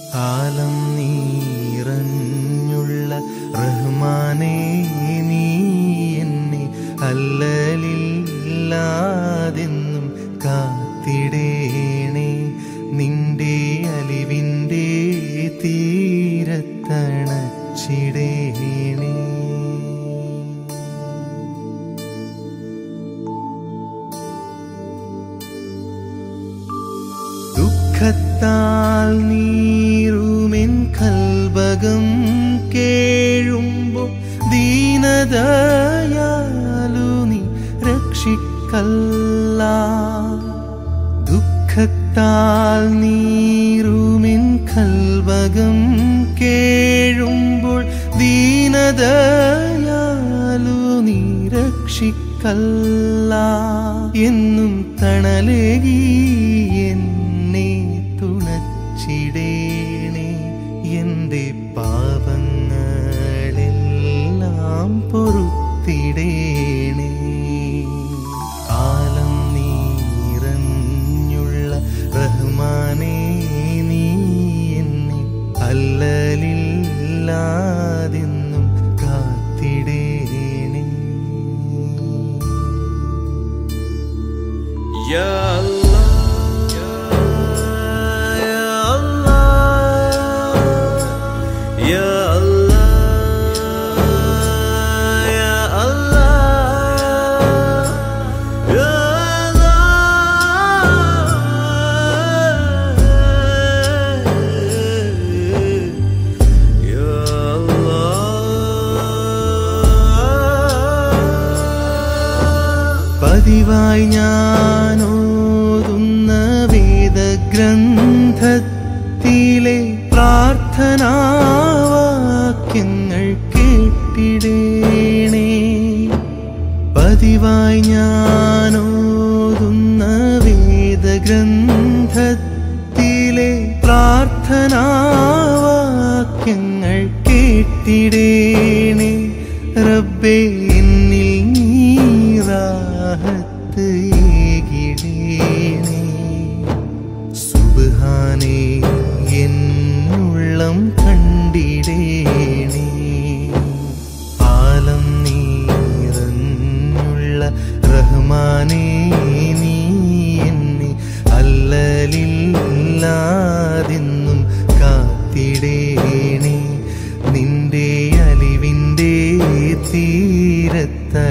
ആലം നീറഞ്ഞുള്ള റഹ്മാനേ നീ എന്നെ അല്ലലില്ലാതെന്നും കാത്തിടേണേ നിന്റെ അലിവിൻ്റെ തീരത്തണച്ചിടേണേ ദുഃഖത്താൽ നീറുമെൻ കൽവകം കേഴുമ്പോ ദീനതയാലു നീ രക്ഷിക്കല്ല ദുഃഖത്താൽ നീറുമെൻ കൽവകം കേഴുമ്പോൾ ദീനതയാലു നീ രക്ഷിക്കല്ല എന്നും തണലേകി എന്നെ തുണച്ചിടേണേ എന്റെ പാപങ്ങളെല്ലാം പൊറുത്തിടേണേ ആലം നീറഞ്ഞുള്ള റഹ്മാനേ നീ എന്നെ അല്ലലില്ലാതെന്നും കാത്തിടേണേ يا الله يا الله يا الله يا الله يا الله يا الله പതിവായി ഞാനോതുന്ന വേദഗ്രന്ഥത്തിലെ പ്രാർത്ഥനാവാക്യങ്ങൾ കേട്ടിടേണേ പതിവായി ഞാനോതുന്ന വേദഗ്രന്ഥത്തിലെ പ്രാർത്ഥനാവാക്യങ്ങൾ കേട്ടിടേണേ റബ്ബേ എന്നിൽ നീറാഹത്ത് ഏകിടേണേ സുബ്ഹാനേ എന്നുള്ളം കണ്ടിടേണേ ആലം നീറഞ്ഞുള്ള റഹ്മാനേ നീ എന്നെ അല്ലലില്ലാതെന്നും കാത്തിടേണേ നിന്റെ അലിവിൻ്റെ തീരത്തണച്ചിടേണേ